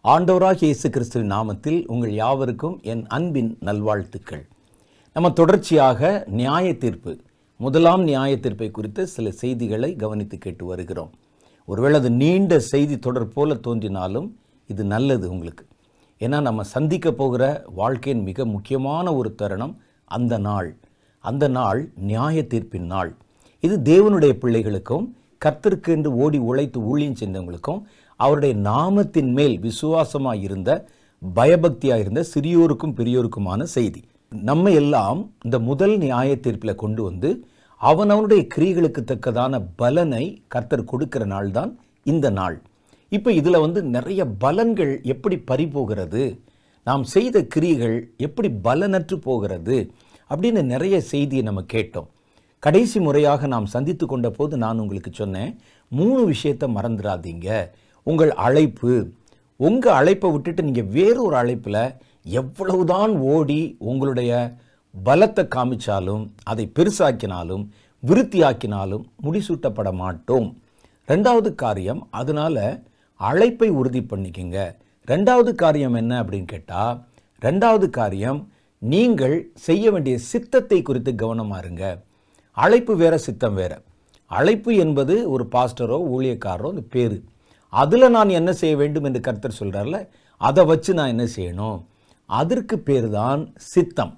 ஆண்டவராக இயேசு கிறிஸ்துவின் நாமத்தில் உங்கள் யாவருக்கும் என் அன்பின் நல்வாழ்த்துக்கள் நம்ம தொடர்ச்சியாக நியாய தீர்ப்பு முதலாம் நியாய தீர்ப்பை குறித்த சில செய்திகளை கவனித்து கேட்டு வருகிறோம் ஒருவேளை அது நீண்ட செய்தி தொடர் போல தோன்றினாலும் இது நல்லது உங்களுக்கு ஏன்னா நம்ம சந்திக்க போகிற வாழ்க்கையின் மிக முக்கியமான ஒரு தருணம் அந்த நாள் அந்த நாள் நியாய தீர்ப்பின் நாள் இது தேவனுடைய பிள்ளைகளுக்கும் கர்த்தருக்கு என்று ஓடி உழைத்து ஊழியம் செஞ்சவங்களுக்கும் அவருடைய நாமத்தின் மேல் விசுவாசமாக இருந்த பயபக்தியாக இருந்த சிறியோருக்கும் பெரியோருக்குமான செய்தி நம்ம எல்லாம் இந்த முதல் நியாய தீர்ப்பில் கொண்டு வந்து அவனவனுடைய கிரிகளுக்கு தக்கதான பலனை கர்த்தர் கொடுக்கிற நாள் தான் இந்த நாள் இப்போ இதில் வந்து நிறைய பலன்கள் எப்படி பறிபோகிறது நாம் செய்த கிரிகள் எப்படி பலனற்று போகிறது அப்படின்னு நிறைய செய்தியை நம்ம கேட்டோம் கடைசி முறையாக நாம் சந்தித்து கொண்ட போது நான் உங்களுக்கு சொன்னேன் மூணு விஷயத்தை மறந்துடாதீங்க உங்கள் அழைப்பு உங்கள் அழைப்பை விட்டுட்டு நீங்கள் வேறொரு அழைப்பில் எவ்வளவுதான் ஓடி உங்களுடைய பலத்தை காமிச்சாலும் அதை பெருசாக்கினாலும் விருத்தியாக்கினாலும் முடிசூட்டப்பட மாட்டோம் ரெண்டாவது காரியம் அதனால அழைப்பை உறுதி பண்ணிக்கங்க ரெண்டாவது காரியம் என்ன அப்படின்னு கேட்டால் ரெண்டாவது காரியம் நீங்கள் செய்ய வேண்டிய சித்தத்தை குறித்து கவனமா இருங்க அழைப்பு வேற சித்தம் வேற அழைப்பு என்பது ஒரு பாஸ்டரோ ஊழியக்காரரோ அந்த பேர் அதில் நான் என்ன செய்ய வேண்டும் என்று கர்த்தர் சொல்கிறார்ல அதை வச்சு நான் என்ன செய்யணும் அதற்கு பேர் தான் சித்தம்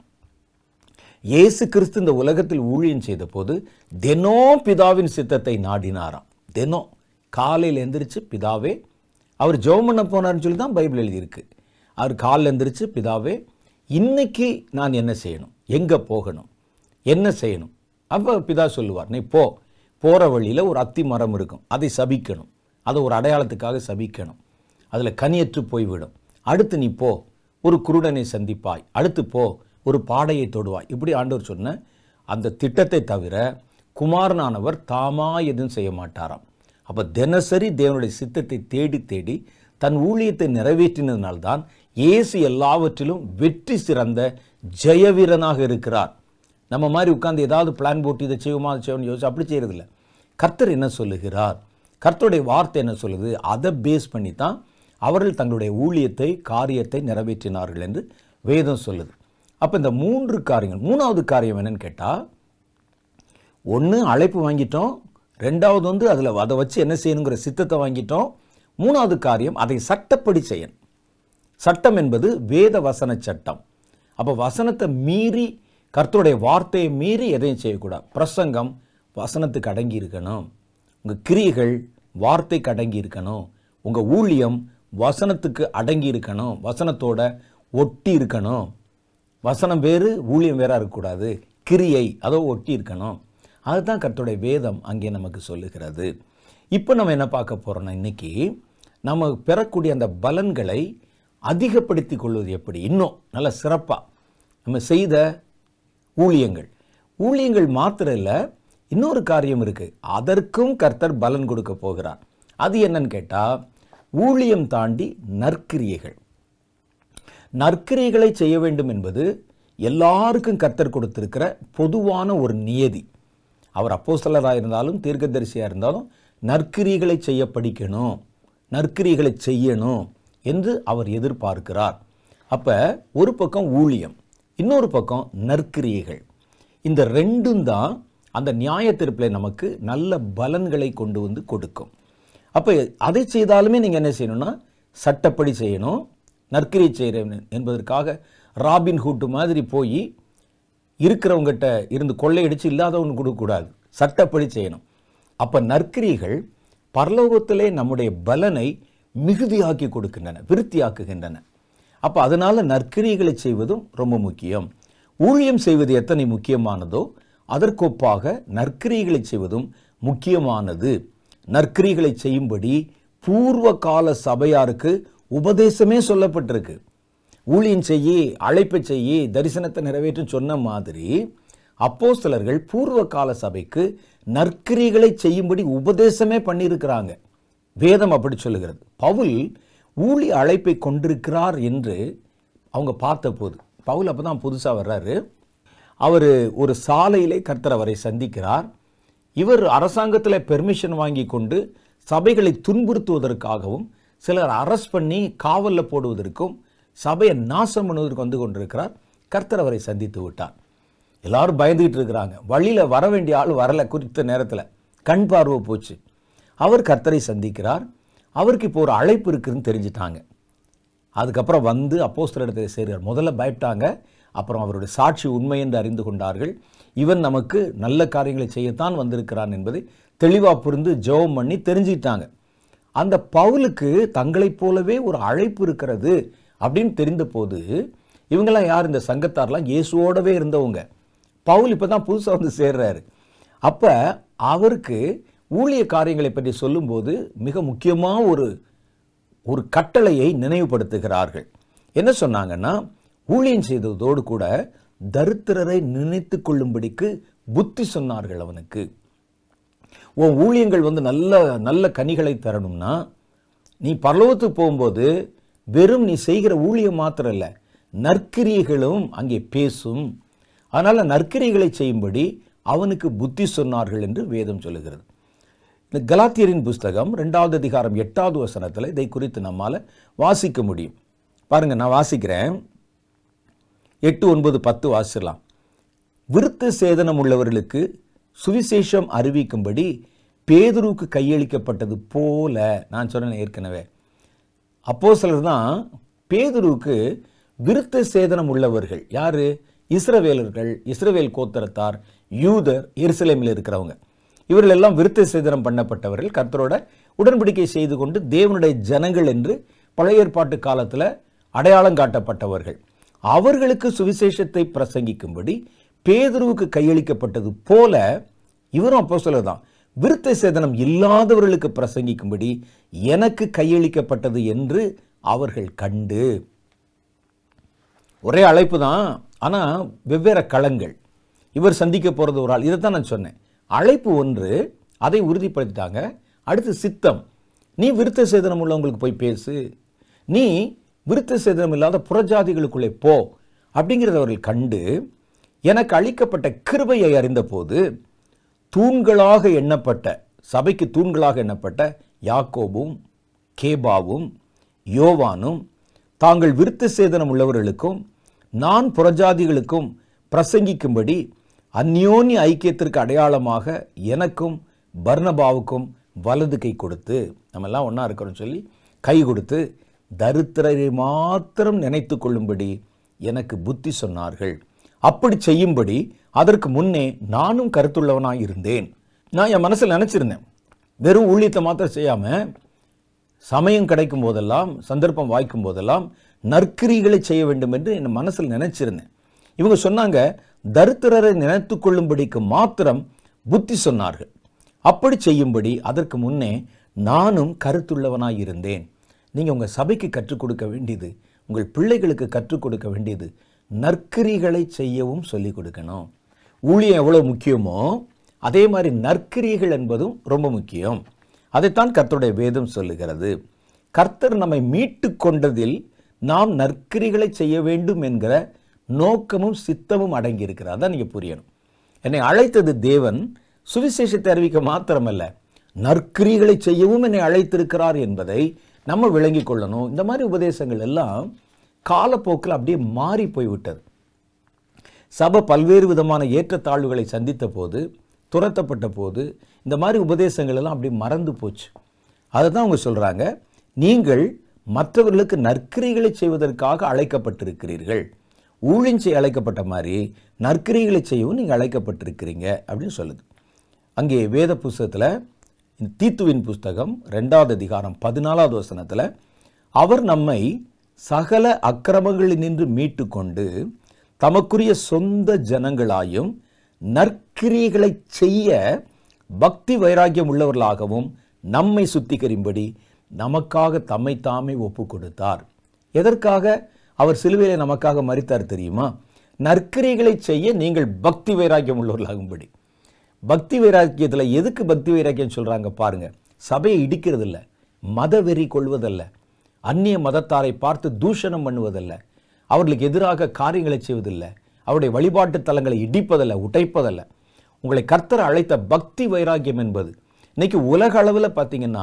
இயேசு கிறிஸ்து இந்த உலகத்தில் ஊழியம் செய்த போது தினம் பிதாவின் சித்தத்தை நாடினாராம் தினம் காலையில் எந்திரிச்சு பிதாவே அவர் ஜெபம் பண்ண போனார்னு சொல்லி தான் பைபிள் எழுதியிருக்கு அவர் காலையில் எந்திரிச்சு பிதாவே இன்னைக்கு நான் என்ன செய்யணும் எங்கே போகணும் என்ன செய்யணும் அப்போ பிதா சொல்லுவார் நீ போ போகிற வழியில் ஒரு அத்தி மரம் இருக்கும் அதை சபிக்கணும் அதை ஒரு அடையாளத்துக்காக சபிக்கணும் அதில் கனியற்று போய்விடும் அடுத்து நீ போ ஒரு குருடனை சந்திப்பாய் அடுத்து போ ஒரு பாடையை தொடுவாய் இப்படி ஆண்டவர் சொன்ன அந்த திட்டத்தை தவிர குமாரனானவர் தாமா எதுவும் செய்ய மாட்டாராம் அப்போ தினசரி தேவனுடைய சித்தத்தை தேடி தேடி தன் ஊழியத்தை நிறைவேற்றினதுனால்தான் இயேசு எல்லாவற்றிலும் வெற்றி சிறந்த ஜெயவீரனாக இருக்கிறார் நம்ம மாதிரி உட்கார்ந்து ஏதாவது பிளான் போட்டு இதை செய்வோமா அதை செய்வோம்னு யோசிச்சு அப்படி செய்யறதில்ல கர்த்தர் என்ன சொல்லுகிறார் கர்த்தருடைய வார்த்தை என்ன சொல்லுது அதை பேஸ் பண்ணி தான் அவர்கள் தங்களுடைய ஊழியத்தை காரியத்தை நிறைவேற்றினார்கள் என்று வேதம் சொல்லுது அப்போ இந்த மூன்று காரியங்கள் மூணாவது காரியம் என்னன்னு கேட்டால் ஒன்று அழைப்பு வாங்கிட்டோம் ரெண்டாவது வந்து அதில் அதை வச்சு என்ன செய்யணுங்கிற சித்தத்தை வாங்கிட்டோம் மூணாவது காரியம் அதை சட்டப்படி செய்யணும் சட்டம் என்பது வேத வசன சட்டம் அப்போ வசனத்தை மீறி கர்த்தருடைய வார்த்தையை மீறி எதையும் செய்யக்கூடாது பிரசங்கம் வசனத்துக்கு அடங்கி இருக்கணும் உங்கள் கிரியைகள் வார்த்தைக்கு அடங்கி இருக்கணும் உங்கள் ஊழியம் வசனத்துக்கு அடங்கி இருக்கணும் வசனத்தோட ஒட்டி இருக்கணும் வசனம் வேறு ஊழியம் வேறா இருக்கக்கூடாது கிரியை அதோ ஒட்டி இருக்கணும் அதுதான் கர்த்தருடைய வேதம் அங்கே நமக்கு சொல்லுகிறது இப்போ நம்ம என்ன பார்க்க போகிறோம்னா இன்னைக்கு நம்ம பெறக்கூடிய அந்த பலன்களை அதிகப்படுத்தி கொள்வது எப்படி இன்னும் நல்ல சிறப்பாக நம்ம செய்த ஊழியங்கள் ஊழியங்கள் மாத்திரம் இல்லை இன்னொரு காரியம் இருக்கு அதற்கும் கர்த்தர் பலன் கொடுக்க போகிறார் அது என்னன்னு கேட்டால் ஊழியம் தாண்டி நற்கிரியைகள் நற்கிரியைகளை செய்ய வேண்டும் என்பது எல்லாருக்கும் கர்த்தர் கொடுத்திருக்கிற பொதுவான ஒரு நியதி அவர் அப்போஸ்தலராக இருந்தாலும் தீர்க்கதரிசியாக இருந்தாலும் நற்கிரிகளை செய்ய படிக்கணும் நற்கிரிகளை செய்யணும் என்று அவர் எதிர்பார்க்கிறார் அப்போ ஒரு பக்கம் ஊழியம் இன்னொரு பக்கம் நற்கிரியைகள் இந்த ரெண்டும் தான் அந்த நியாய தீர்ப்பில் நமக்கு நல்ல பலன்களை கொண்டு வந்து கொடுக்கும் அப்போ அதை செய்தாலுமே நீங்கள் என்ன செய்யணும்னா சட்டப்படி செய்யணும் நற்கிரியை செய்கிறேன் என்பதற்காக ராபின் ஹூட்டு மாதிரி போய் இருக்கிறவங்ககிட்ட இருந்து கொள்ளையடிச்சு இல்லாதவனு கொடுக்கக்கூடாது சட்டப்படி செய்யணும் அப்போ நற்கிரிகள் பரலோகத்திலே நம்முடைய பலனை மிகுதியாக்கி கொடுக்கின்றன விருத்தியாக்குகின்றன அப்போ அதனால நற்கிரிகளை செய்வதும் ரொம்ப முக்கியம் ஊழியம் செய்வது எத்தனை முக்கியமானதோ அதற்கொப்பாக நற்கிரிகளை செய்வதும் முக்கியமானது நற்கிரிகளை செய்யும்படி பூர்வ கால சபையாருக்கு உபதேசமே சொல்லப்பட்டிருக்கு ஊழியம் செய்யி அழைப்பை செய்யி தரிசனத்தை நிறைவேற்றும் சொன்ன மாதிரி அப்போஸ்தலர்கள் பூர்வ கால சபைக்கு நற்கிரிகளை செய்யும்படி உபதேசமே பண்ணியிருக்கிறாங்க வேதம் அப்படி சொல்லுகிறது பவுல் ஊழி அழைப்பை கொண்டிருக்கிறார் என்று அவங்க பார்த்தபோது பவுல் அப்போ தான் புதுசாக வர்றாரு அவர் ஒரு சாலையிலே கர்த்தர் அவரை சந்திக்கிறார் இவர் அரசாங்கத்தில் பெர்மிஷன் வாங்கி கொண்டு சபைகளை துன்புறுத்துவதற்காகவும் சிலர் அரெஸ்ட் பண்ணி காவலில் போடுவதற்கும் சபையை நாசம் பண்ணுவதற்கு வந்து கொண்டிருக்கிறார் கர்த்தர் அவரை சந்தித்து விட்டார் எல்லாரும் பயந்துகிட்டு இருக்கிறாங்க வழியில் வர வேண்டிய ஆள் வரல குறித்த நேரத்தில் கண் பார்வை போச்சு அவர் கர்த்தரை சந்திக்கிறார் அவருக்கு இப்போ ஒரு அழைப்பு இருக்குதுன்னு தெரிஞ்சிட்டாங்க அதுக்கப்புறம் வந்து அப்போஸ்தலர் இடத்துல சேர்கிறார் முதல்ல பயப்பட்டாங்க அப்புறம் அவருடைய சாட்சி உண்மை என்று அறிந்து கொண்டார்கள் இவன் நமக்கு நல்ல காரியங்களை செய்யத்தான் வந்திருக்கிறான் என்பதை தெளிவாக புரிந்து ஜெபம் பண்ணி தெரிஞ்சுக்கிட்டாங்க அந்த பவுலுக்கு தங்களைப் போலவே ஒரு அழைப்பு இருக்கிறது அப்படின்னு தெரிந்த போது இவங்கெல்லாம் யார் இந்த சங்கத்தார்லாம் இயேசுவோடவே இருந்தவங்க பவுல் இப்போ தான் புதுசாக வந்து சேர்றாரு அப்போ அவருக்கு ஊழிய காரியங்களை பற்றி சொல்லும்போது மிக முக்கியமாக ஒரு ஒரு கட்டளையை நினைவுபடுத்துகிறார்கள் என்ன சொன்னாங்கன்னா ஊழியம் செய்ததோடு கூட தரித்திரரை நினைத்து கொள்ளும்படிக்கு புத்தி சொன்னார்கள் அவனுக்கு உன் ஊழியங்கள் வந்து நல்ல நல்ல கனிகளை தரணும்னா நீ பரலோகத்துக்கு போகும்போது வெறும் நீ செய்கிற ஊழியம் மாத்திரம் இல்லை நற்கிரியைகளும் அங்கே பேசும் அதனால் நற்கிரியைகளை செய்யும்படி அவனுக்கு புத்தி சொன்னார்கள் என்று வேதம் சொல்லுகிறது இந்த கலாத்தியரின் புஸ்தகம் ரெண்டாவது அதிகாரம் எட்டாவது வசனத்தில் இதை குறித்து நம்மால் வாசிக்க முடியும் பாருங்க நான் வாசிக்கிறேன் எட்டு ஒன்பது பத்து வாசிடலாம் விருத்த சேதனம் உள்ளவர்களுக்கு சுவிசேஷம் அறிவிக்கும்படி பேதுருவுக்கு கையளிக்கப்பட்டது போல நான் சொன்னேன் ஏற்கனவே அப்போ சிலர் தான் பேதுருவுக்கு விருத்த சேதனம் உள்ளவர்கள் யாரு இஸ்ரவேலர்கள் இஸ்ரவேல் கோத்திரத்தார் யூதர் எருசலேமில் இருக்கிறவங்க இவர்கள் எல்லாம் விருத்த சேதனம் பண்ணப்பட்டவர்கள் கர்த்தரோட உடன்படிக்கை செய்து கொண்டு தேவனுடைய ஜனங்கள் என்று பழைய ஏற்பாட்டு காலத்தில் அடையாளம் காட்டப்பட்டவர்கள் அவர்களுக்கு சுவிசேஷத்தை பிரசங்கிக்கும்படி பேதுருவுக்கு கையளிக்கப்பட்டது போல இவரும் அப்போ தான் விருத்த சேதனம் இல்லாதவர்களுக்கு பிரசங்கிக்கும்படி எனக்கு கையளிக்கப்பட்டது என்று அவர்கள் கண்டு ஒரே அழைப்பு தான் ஆனால் வெவ்வேறு களங்கள் இவர் சந்திக்க போகிறது ஒரு ஆள் இதை தான் நான் சொன்னேன் அழைப்பு ஒன்று அதை உறுதிப்படுத்திட்டாங்க அடுத்து சித்தம் நீ விருத்த சேதனம் உள்ளவங்களுக்கு போய் பேசு நீ விருத்த சேதனம் இல்லாத புறஜாதிகளுக்குள்ளே போ அப்படிங்கிறத அவர்கள் கண்டு எனக்கு அளிக்கப்பட்ட கிருபையை அறிந்தபோது தூண்களாக எண்ணப்பட்ட சபைக்கு தூண்களாக எண்ணப்பட்ட யாக்கோபும் கேபாவும் யோவானும் தாங்கள் விருத்த சேதனம் உள்ளவர்களுக்கும் நான் புறஜாதிகளுக்கும் பிரசங்கிக்கும்படி அந்யோன்ய ஐக்கியத்திற்கு அடையாளமாக எனக்கும் பர்னபாவுக்கும் வலது கை கொடுத்து நம்ம எல்லாம் ஒன்றா இருக்கிறோம்னு சொல்லி கை கொடுத்து தரித்திரரை மாத்திரம் நினைத்து கொள்ளும்படி எனக்கு புத்தி சொன்னார்கள் அப்படி செய்யும்படி அதற்கு முன்னே நானும் கருத்துள்ளவனாக இருந்தேன் நான் என் மனசில் நினச்சிருந்தேன் வெறும் ஊழியத்தை மாத்திரம் செய்யாமல் சமயம் கிடைக்கும் போதெல்லாம் சந்தர்ப்பம் வாய்க்கும் போதெல்லாம் நற்கிரிகளை செய்ய வேண்டும் என்று என் மனசில் நினைச்சிருந்தேன் இவங்க சொன்னாங்க தரித்திரரை நினைத்து கொள்ளும்படிக்கு மாத்திரம் புத்தி சொன்னார்கள் அப்படி செய்யும்படி அதற்கு முன்னே நானும் கருத்துள்ளவனாய் இருந்தேன் நீங்கள் உங்கள் சபைக்கு கற்றுக் கொடுக்க வேண்டியது உங்கள் பிள்ளைகளுக்கு கற்றுக் கொடுக்க வேண்டியது நற்கிரிகளை செய்யவும் சொல்லிக் கொடுக்கணும் ஊழியம் எவ்வளோ முக்கியமோ அதே மாதிரி நற்கிரியைகள் என்பதும் ரொம்ப முக்கியம் அதைத்தான் கர்த்தருடைய வேதம் சொல்லுகிறது கர்த்தர் நம்மை மீட்டு கொண்டதில் நாம் நற்கிரிகளை செய்ய வேண்டும் என்கிற நோக்கமும் சித்தமும் அடங்கியிருக்கிறது அதான் நீங்கள் புரியணும் என்னை அழைத்தது தேவன் சுவிசேஷத்தை அறிவிக்க மாத்திரமல்ல நற்கிரிகளை செய்யவும் என்னை அழைத்திருக்கிறார் என்பதை நம்ம விளங்கிக் கொள்ளணும் இந்த மாதிரி உபதேசங்கள் எல்லாம் காலப்போக்கில் அப்படியே மாறி போய்விட்டது சபை பல்வேறு விதமான ஏற்றத்தாழ்வுகளை சந்தித்த போது துரத்தப்பட்ட போது இந்த மாதிரி உபதேசங்கள் எல்லாம் அப்படி மறந்து போச்சு அதை தான் அவங்க சொல்கிறாங்க நீங்கள் மற்றவர்களுக்கு நற்கிரிகளை செய்வதற்காக அழைக்கப்பட்டிருக்கிறீர்கள் ஊழிஞ்சை அழைக்கப்பட்ட மாதிரி நற்கிரிகளை செய்யவும் நீங்கள் அழைக்கப்பட்டிருக்கிறீங்க அப்படின்னு சொல்லுது அங்கே வேத புஸ்தகத்தில் தீத்துவின் புஸ்தகம் ரெண்டாவது அதிகாரம் பதினாலாவது வசனத்தில் அவர் நம்மை சகல அக்கிரமங்களினின்று மீட்டு கொண்டு தமக்குரிய சொந்த ஜனங்களாயும் நற்கிரியைகளை செய்ய பக்தி வைராக்கியம் உள்ளவர்களாகவும் நம்மை சுத்திகரிம்படி நமக்காக தம்மை தாமே ஒப்பு கொடுத்தார் எதற்காக அவர் சிலுவையிலே நமக்காக மறித்தார் தெரியுமா நற்கிரியைகளை செய்ய நீங்கள் பக்தி வைராக்கியம் உள்ளவர்களாகும்படி பக்தி வைராக்கியத்தில் எதுக்கு பக்தி வைராக்கியம் சொல்கிறாங்க பாருங்க சபையை இடிக்கிறது இல்லை மத வெறி கொள்வதல்ல அந்நிய மதத்தாரை பார்த்து தூஷணம் பண்ணுவதல்ல அவர்களுக்கு எதிராக காரியங்களை செய்வதில்லை அவருடைய வழிபாட்டு தலங்களை இடிப்பதல்ல உடைப்பதல்ல உங்களை கர்த்தர் அழைத்த பக்தி வைராக்கியம் என்பது இன்னைக்கு உலக அளவில் பார்த்தீங்கன்னா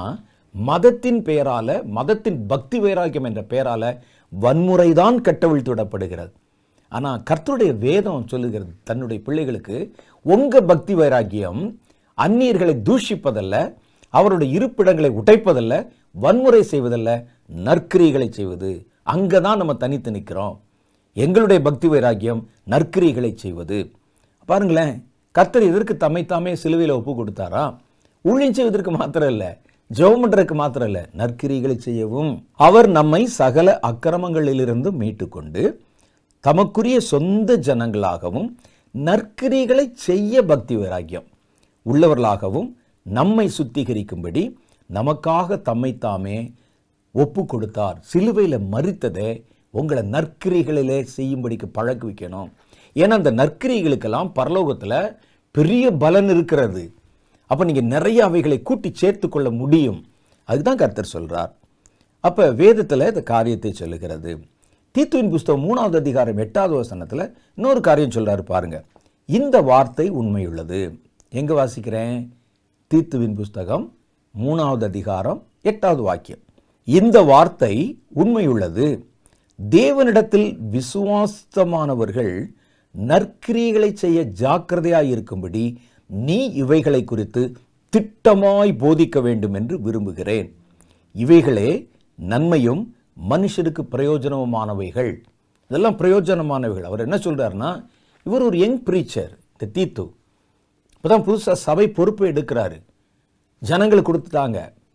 மதத்தின் பெயரால மதத்தின் பக்தி வைராக்கியம் என்ற பெயரால வன்முறைதான் கட்டவிழ்த்து விடப்படுகிறது ஆனா கர்த்தருடைய வேதம் சொல்லுகிறது தன்னுடைய பிள்ளைகளுக்கு உங்க பக்தி வைராக்கியம் அந்நியர்களை தூஷிப்பதல்ல அவருடைய இருப்பிடங்களை உடைப்பதல்ல வன்முறை செய்வதல்ல நற்கிரிகளை செய்வது அங்கதான் நம்ம தனித்து நிற்கிறோம் எங்களுடைய பக்தி வைராக்கியம் நற்கிரிகளை செய்வது பாருங்களேன் கர்த்தர் இதற்கு தம்மை தாமே சிலுவையில் ஒப்பு கொடுத்தாரா ஊழியம் செய்வதற்கு மாத்திரம் இல்லை ஜெபம் பண்றதுக்கு மாத்திரம் இல்லை நற்கிரிகளை செய்யவும் அவர் நம்மை சகல அக்கிரமங்களிலிருந்து மீட்டுக்கொண்டு தமக்குரிய சொந்த ஜனங்களாகவும் நற்கிரிகளை செய்ய பக்தி வைராக்கியம் உள்ளவர்களாகவும் நம்மை சுத்திகரிக்கும்படி நமக்காக தம்மை தாமே ஒப்பு கொடுத்தார் சிலுவையில் மறித்ததை உங்களை நற்கிரிகளிலே செய்யும்படிக்கு பழக்க வைக்கணும் ஏன்னா அந்த நற்கிரிகளுக்கெல்லாம் பரலோகத்தில் பெரிய பலன் இருக்கிறது அப்போ நீங்கள் நிறைய அவைகளை கூட்டி சேர்த்து கொள்ள முடியும் அதுதான் கர்த்தர் சொல்றார் அப்போ வேதத்தில் இந்த காரியத்தை சொல்லுகிறது தீத்துவின் புஸ்தகம் மூணாவது அதிகாரம் எட்டாவது வசனத்தில் இன்னொரு காரியம் சொல்றாரு பாருங்க இந்த வார்த்தை உண்மையுள்ளது எங்க வாசிக்கிறேன் தீத்துவின் புஸ்தகம் மூணாவது அதிகாரம் எட்டாவது வாக்கியம் இந்த வார்த்தை உண்மையுள்ளது தேவனிடத்தில் விசுவாசமானவர்கள் நற்கிரியைகளை செய்ய ஜாக்கிரதையாய் இருக்கும்படி நீ இவைகளை குறித்து திட்டமாய் போதிக்க வேண்டும் என்று விரும்புகிறேன் இவைகளே நன்மையும் மனுஷருக்கு பிரயோஜனமானவைகள் இதெல்லாம் பிரயோஜனமானவைகள் அவர் என்ன சொல்றாருன்னா இவர் ஒரு யங் பிரீச்சர் இந்த தீத்து இப்போதான் புதுசாக சபை பொறுப்பு எடுக்கிறாரு ஜனங்கள் கொடுத்துட்டாங்க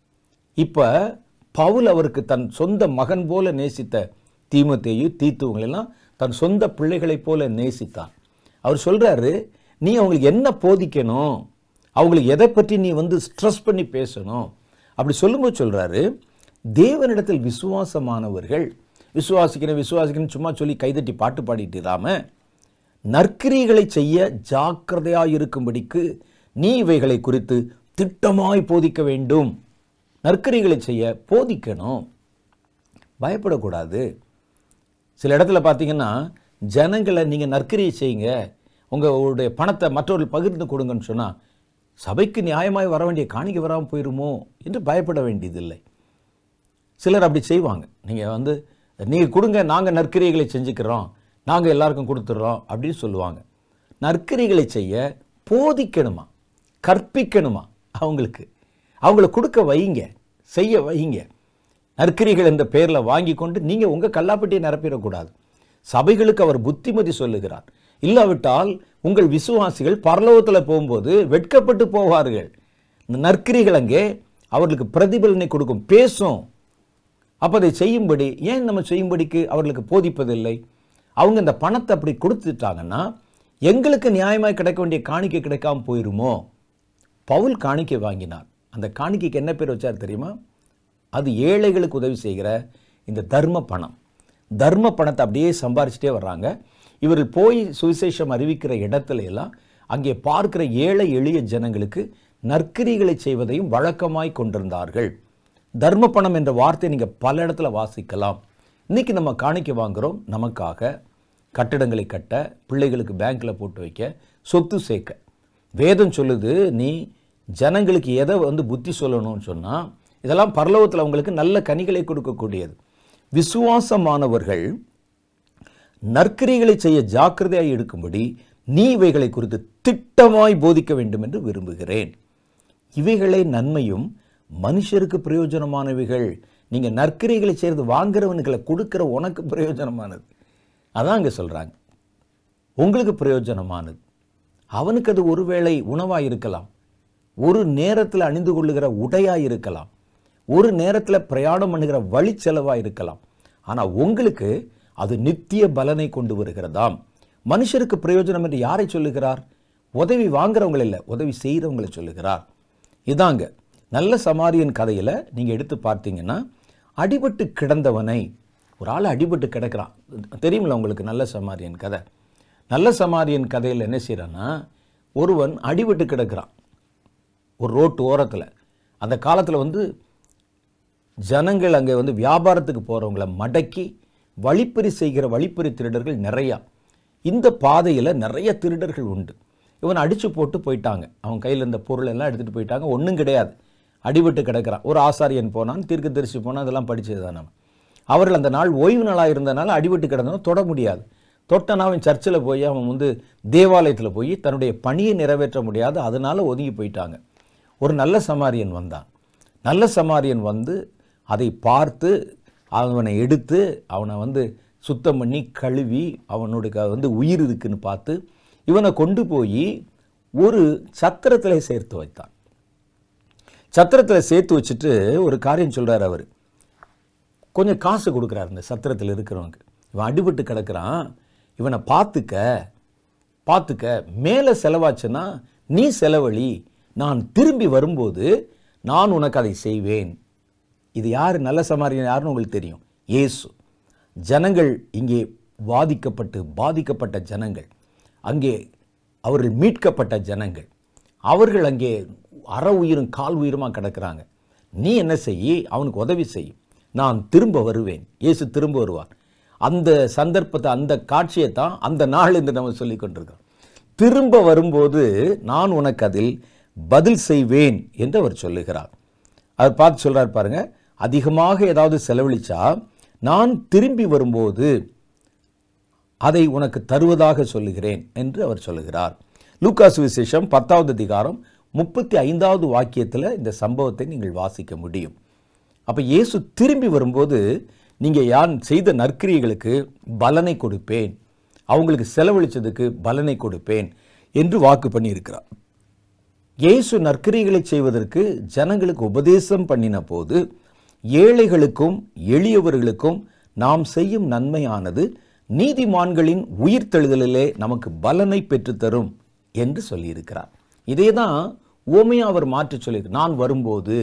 இப்போ பவுல் அவருக்கு தன் சொந்த மகன் போல நேசித்த தீமத்தேயு தீத்துவங்களெல்லாம் தன் சொந்த பிள்ளைகளைப் போல நேசித்தான் அவர் சொல்றாரு நீ அவங்களுக்கு என்ன போதிக்கணும் அவங்களுக்கு எதை பற்றி நீ வந்து ஸ்ட்ரெஸ் பண்ணி பேசணும் அப்படி சொல்லும்போது சொல்றாரு தேவனிடத்தில் விசுவாசமானவர்கள் விசுவாசிக்கிறேன் விசுவாசிக்கிறேன் சும்மா சொல்லி கைதட்டி பாட்டு பாடிட்டு இராம நற்கிரிகளை செய்ய ஜாக்கிரதையாய் இருக்கும்படிக்கு நீ இவைகளை குறித்து திட்டமாய் போதிக்க வேண்டும் நற்கிரிகளை செய்ய போதிக்கணும் பயப்படக்கூடாது சில இடத்துல பார்த்தீங்கன்னா ஜனங்களை நீங்கள் நற்கிரியை செய்யுங்க உங்களுடைய பணத்தை மற்றவர்கள் பகிர்ந்து கொடுங்கன்னு சொன்னால் சபைக்கு நியாயமாய் வர வேண்டிய காணிக்கை வராமல் போயிருமோ என்று பயப்பட வேண்டியதில்லை சிலர் அப்படி செய்வாங்க நீங்கள் வந்து நீங்கள் கொடுங்க நாங்கள் நற்கிரியைகளை செஞ்சுக்கிறோம் நாங்கள் எல்லாருக்கும் கொடுத்துட்றோம் அப்படின்னு சொல்லுவாங்க நற்கிரிகளை செய்ய போதிக்கணுமா கற்பிக்கணுமா அவங்களுக்கு அவங்கள கொடுக்க வைங்க செய்ய வைங்க நற்கிரிகள் என்ற பெயரில் வாங்கி கொண்டு நீங்கள் உங்கள் கல்லாப்பட்டியை நிரப்பிடக்கூடாது சபைகளுக்கு அவர் புத்திமதி சொல்லுகிறார் இல்லாவிட்டால் உங்கள் விசுவாசிகள் பரலோகத்தில் போகும்போது வெட்கப்பட்டு போவார்கள் இந்த நற்கிரிகள் அங்கே அவர்களுக்கு பிரதிபலனை கொடுக்கும் பேசும் அப்போ அதை செய்யும்படி ஏன் நம்ம செய்யும்படிக்கு அவர்களுக்கு போதிப்பதில்லை அவங்க இந்த பணத்தை அப்படி கொடுத்துட்டாங்கன்னா எங்களுக்கு நியாயமாய் கிடைக்க வேண்டிய காணிக்கை கிடைக்காம போயிருமோ பவுல் காணிக்கை வாங்கினார் அந்த காணிக்கைக்கு என்ன பேர் வச்சார் தெரியுமா அது ஏழைகளுக்கு உதவி செய்கிற இந்த தர்ம பணம் தர்ம பணத்தை அப்படியே சம்பாரிச்சிட்டே வர்றாங்க இவர்கள் போய் சுவிசேஷம் அறிவிக்கிற இடத்துல எல்லாம் அங்கே பார்க்கிற ஏழை எளிய ஜனங்களுக்கு நற்கிரிகளை செய்வதையும் வழக்கமாய் கொண்டிருந்தார்கள் தர்ம பணம் என்ற வார்த்தை நீங்கள் பல இடத்துல வாசிக்கலாம் இன்னைக்கு நம்ம காணிக்கை வாங்குறோம் நமக்காக கட்டிடங்களை கட்ட பிள்ளைகளுக்கு பேங்க்கில் போட்டு வைக்க சொத்து சேர்க்க வேதம் சொல்லுது நீ ஜனங்களுக்கு எதை வந்து புத்தி சொல்லணும்னு சொன்னால் இதெல்லாம் பரலோகத்தில் அவங்களுக்கு நல்ல கனிகளை கொடுக்கக்கூடியது விசுவாசமானவர்கள் நற்கிரிகளை செய்ய ஜாக்கிரதையாய் இருக்கும்படி நீ இவைகளை குறித்து திட்டமாய் போதிக்க வேண்டும் என்று விரும்புகிறேன் இவைகளே நன்மையும் மனுஷருக்கு பிரயோஜனமானவைகள் நீங்க நற்கிரிகளை செய்து வாங்குறவனுகளை கொடுக்கிற உனக்கு பிரயோஜனமானது அதான் அங்க சொல்றாங்க உங்களுக்கு பிரயோஜனமானது அவனுக்கு அது ஒருவேளை உணவாய் இருக்கலாம் ஒரு நேரத்தில் அணிந்து கொள்ளுகிற உடையாய் இருக்கலாம் ஒரு நேரத்தில் பிரயாணம் பண்ணுகிற வழி செலவாய் இருக்கலாம் ஆனால் உங்களுக்கு அது நித்திய பலனை கொண்டு வருகிறதாம் மனுஷருக்கு பிரயோஜனம் என்று யாரை சொல்லுகிறார் உதவி வாங்குறவங்களை இல்லை உதவி செய்கிறவங்களை சொல்லுகிறார் இதாங்க நல்ல சமாரியன் கதையில் நீங்கள் எடுத்து பார்த்தீங்கன்னா அடிபட்டு கிடந்தவனை ஒரு ஆள் அடிபட்டு கிடக்கிறான் தெரியுமில்ல உங்களுக்கு நல்ல சமாரியன் கதை நல்ல சமாரியன் கதையில் என்ன செய்கிறான்னா ஒருவன் அடிபட்டு கிடக்கிறான் ஒரு ரோட்டு ஓரத்தில் அந்த காலத்தில் வந்து ஜனங்கள் அங்கே வந்து வியாபாரத்துக்கு போகிறவங்கள மடக்கி வழிப்பறி செய்கிற வழிப்பறி திருடர்கள் நிறையா இந்த பாதையில் நிறைய திருடர்கள் உண்டு இவன் அடித்து போட்டு போயிட்டாங்க அவன் கையில் இருந்த பொருள் எல்லாம் எடுத்துகிட்டு போயிட்டாங்க ஒன்றும் கிடையாது அடிபட்டு கிடக்கிறான் ஒரு ஆசாரியன் போனான் தீர்க்கதரிசி போனான் அதெல்லாம் படிச்சது தான் நம்ம அவர்கள் அந்த நாள் ஓய்வு நாளாக இருந்தனால அடிபட்டு கிடந்தவன் தொட முடியாது தொட்டனா அவன் சர்ச்சில் போய் அவன் வந்து தேவாலயத்தில் போய் தன்னுடைய பணியை நிறைவேற்ற முடியாது அதனால ஒதுங்கி போயிட்டாங்க ஒரு நல்ல சமாரியன் வந்தான் நல்ல சமாரியன் வந்து அதை பார்த்து அவனை எடுத்து அவனை வந்து சுத்தம் பண்ணி கழுவி அவனுடைய வந்து உயிர் இருக்குன்னு பார்த்து இவனை கொண்டு போய் ஒரு சத்திரத்தில் சேர்த்து வைத்தான் சத்திரத்தில் சேர்த்து வச்சுட்டு ஒரு காரியம் சொல்றார் அவர் கொஞ்சம் காசு கொடுக்குறாரு இந்த சத்திரத்தில் இருக்கிறவங்க இவன் அடிபட்டு கிடக்குறான் இவனை பார்த்துக்க பார்த்துக்க மேலே செலவாச்சுன்னா நீ செலவழி நான் திரும்பி வரும்போது நான் உனக்கு அதை செய்வேன் இது யார் நல்ல சமாரியன் யாருன்னு உங்களுக்கு தெரியும் இயேசு ஜனங்கள் இங்கே வாதிக்கப்பட்டு பாதிக்கப்பட்ட ஜனங்கள் அங்கே அவர்கள் மீட்கப்பட்ட ஜனங்கள் அவர்கள் அங்கே அற உயிரும் கால் உயிருமா கிடக்குறாங்க நீ என்ன செய் அவனுக்கு உதவி செய் நான் திரும்ப வருவேன் இயேசு திரும்ப வருவார் அந்த சந்தர்ப்பத்தை அந்த காட்சியை தான் அந்த நாள் என்று நம்ம சொல்லி கொண்டிருக்கிறோம் திரும்ப வரும்போது நான் உனக்கு அதில் பதில் செய்வேன் என்று அவர் சொல்லுகிறார் அவர் பார்த்து சொல்றார் பாருங்க அதிகமாக ஏதாவது செலவழிச்சா நான் திரும்பி வரும்போது அதை உனக்கு தருவதாக சொல்லுகிறேன் என்று அவர் சொல்லுகிறார் லூக்காஸ் விசேஷம் பத்தாவது அதிகாரம் முப்பத்தி ஐந்தாவது வாக்கியத்தில் இந்த சம்பவத்தை நீங்கள் வாசிக்க முடியும் அப்போ இயேசு திரும்பி வரும்போது நீங்கள் யான் செய்த நற்கிரியைகளுக்கு பலனை கொடுப்பேன் அவங்களுக்கு செலவழிச்சதுக்கு பலனை கொடுப்பேன் என்று வாக்கு பண்ணியிருக்கிறார் இயேசு நற்கிரிகளை செய்வதற்கு ஜனங்களுக்கு உபதேசம் பண்ணின போது ஏழைகளுக்கும் எளியவர்களுக்கும் நாம் செய்யும் நன்மையானது நீதிமான்களின் உயிர்த்தெழுதலிலே நமக்கு பலனை பெற்றுத்தரும் என்று சொல்லியிருக்கிறார் இதே தான் ஓமையா அவர் மாற்றி சொல்லியிருக்கு நான் வரும்போது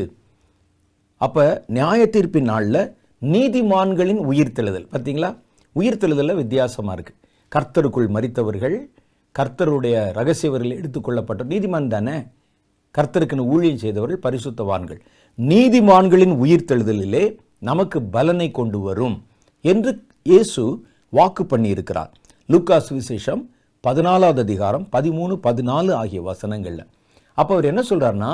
அப்போ நியாய தீர்ப்பின் நாளில் நீதிமான்களின் உயிர்த்தெழுதல் பார்த்தீங்களா உயிர்த்தெழுதலில் வித்தியாசமாக இருக்குது கர்த்தருக்குள் மரித்தவர்கள் கர்த்தருடைய ரகசியவர்கள் எடுத்துக்கொள்ளப்பட்ட நீதிமான் தானே கர்த்தருக்குன்னு ஊழியம் செய்தவர்கள் பரிசுத்தவான்கள் நீதிமான்களின் உயிர்த்தெழுதலிலே நமக்கு பலனை கொண்டு வரும் என்று இயேசு வாக்கு பண்ணியிருக்கிறார் லூக்காஸ் விசேஷம் பதினாலாவது அதிகாரம் பதிமூணு பதினாலு ஆகிய வசனங்களில் அப்போ அவர் என்ன சொல்றாருன்னா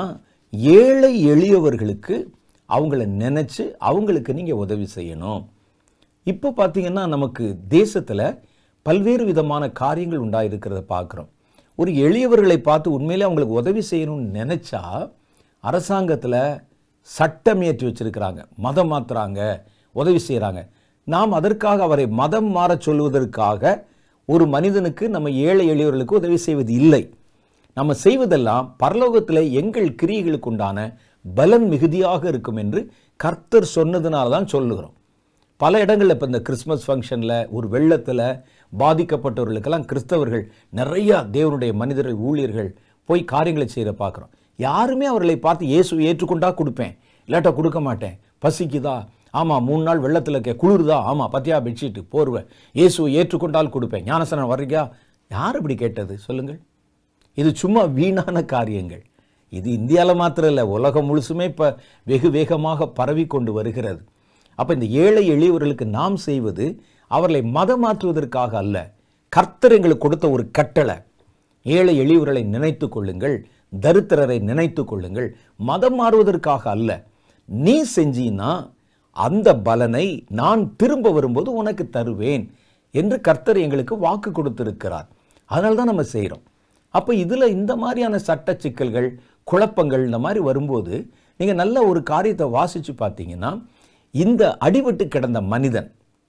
ஏழை எளியவர்களுக்கு அவங்கள நினைச்சு அவங்களுக்கு நீங்க உதவி செய்யணும் இப்போ பார்த்தீங்கன்னா நமக்கு தேசத்தில் பல்வேறு விதமான காரியங்கள் உண்டாயிருக்கிறத பார்க்குறோம் ஒரு எளியவர்களை பார்த்து உண்மையிலே அவங்களுக்கு உதவி செய்யணும்னு நினைச்சா அரசாங்கத்தில் சட்டம் ஏற்றி வச்சிருக்கிறாங்க மதம் மாத்துறாங்க உதவி செய்கிறாங்க நாம் அதற்காக அவரை மதம் மாறச் சொல்வதற்காக ஒரு மனிதனுக்கு நம்ம ஏழை எளியவர்களுக்கு உதவி செய்வது இல்லை நம்ம செய்வதெல்லாம் பரலோகத்தில் எங்கள் கிரியைகளுக்கு உண்டான பலன் மிகுதியாக இருக்கும் என்று கர்த்தர் சொன்னதுனால தான் சொல்லுகிறோம் பல இடங்களில் இப்போ இந்த கிறிஸ்மஸ் ஃபங்க்ஷனில் ஒரு வெள்ளத்தில் பாதிக்கப்பட்டவர்களுக்கெல்லாம் கிறிஸ்தவர்கள் நிறையா தேவனுடைய மனிதர்கள் ஊழியர்கள் போய் காரியங்களை செய்கிற பார்க்குறோம் யாருமே அவர்களை பார்த்து இயேசு ஏற்றுக்கொண்டா கொடுப்பேன் இல்லாட்டா கொடுக்க மாட்டேன் பசிக்குதா ஆமாம் மூணு நாள் வெள்ளத்தில் கே குளிருதா ஆமாம் பத்தியா பெட்ஷீட்டு போர்வை இயேசுவை ஏற்றுக்கொண்டால் கொடுப்பேன் ஞானசனம் வர்றீங்க யார் இப்படி கேட்டது சொல்லுங்கள் இது சும்மா வீணான காரியங்கள் இது இந்தியாவில் மாத்திரம் இல்லை உலகம் முழுசுமே இப்போ வெகு வேகமாக பரவி கொண்டு வருகிறது அப்போ இந்த ஏழை எளியவர்களுக்கு நாம் செய்வது அவர்களை மதம் மாற்றுவதற்காக அல்ல கர்த்தர் எங்களுக்கு கொடுத்த ஒரு கட்டளை ஏழை எளியவர்களை நினைத்து கொள்ளுங்கள் தரித்திரரை நினைத்து கொள்ளுங்கள் மதம் மாறுவதற்காக அல்ல நீ செஞ்சீன்னா அந்த பலனை நான் திரும்ப வரும்போது உனக்கு தருவேன் என்று கர்த்தர் எங்களுக்கு வாக்கு கொடுத்திருக்கிறார் அதனால தான் நம்ம செய்கிறோம் அப்போ இதில் இந்த மாதிரியான சட்ட சிக்கல்கள் குழப்பங்கள் இந்த மாதிரி வரும்போது நீங்கள் நல்ல ஒரு காரியத்தை வாசித்து பார்த்தீங்கன்னா இந்த அடிபட்டு கிடந்த மனிதன்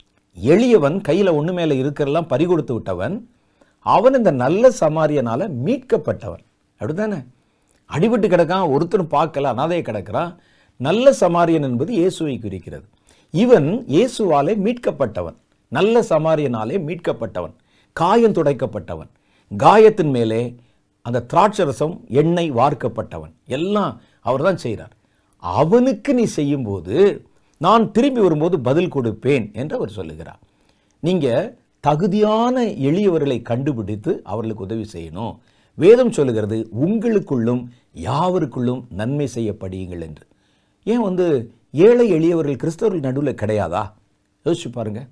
எளியவன் கையில் ஒன்று மேலே இருக்கிறெல்லாம் பறிகொடுத்து விட்டவன் அவன் இந்த நல்ல சமாரியனால மீட்கப்பட்டவன் அப்படிதானே அடிபட்டு கிடக்கான் ஒருத்தரும் பார்க்கல அனாதையை கிடக்கிறான் நல்ல சமாரியன் என்பது இயேசுவை குறிக்கிறது இவன் இயேசுவாலே மீட்கப்பட்டவன் நல்ல சமாரியனாலே மீட்கப்பட்டவன் காயம் துடைக்கப்பட்டவன் காயத்தின் மேலே அந்த திராட்சரசம் எண்ணெய் வார்க்கப்பட்டவன் எல்லாம் அவர் தான் செய்கிறார் அவனுக்கு நீ செய்யும்போது நான் திரும்பி வரும்போது பதில் கொடுப்பேன் என்று அவர் சொல்லுகிறார் நீங்க தகுதியான எளியவர்களை கண்டுபிடித்து அவர்களுக்கு உதவி செய்யணும் வேதம் சொல்லுகிறது உங்களுக்குள்ளும் யாவருக்குள்ளும் நன்மை செய்யப்படியுங்கள் என்று ஏன் வந்து ஏழை எளியவர்கள் கிறிஸ்தவர்கள் நடுவில் கிடையாதா யோசிச்சு பாருங்க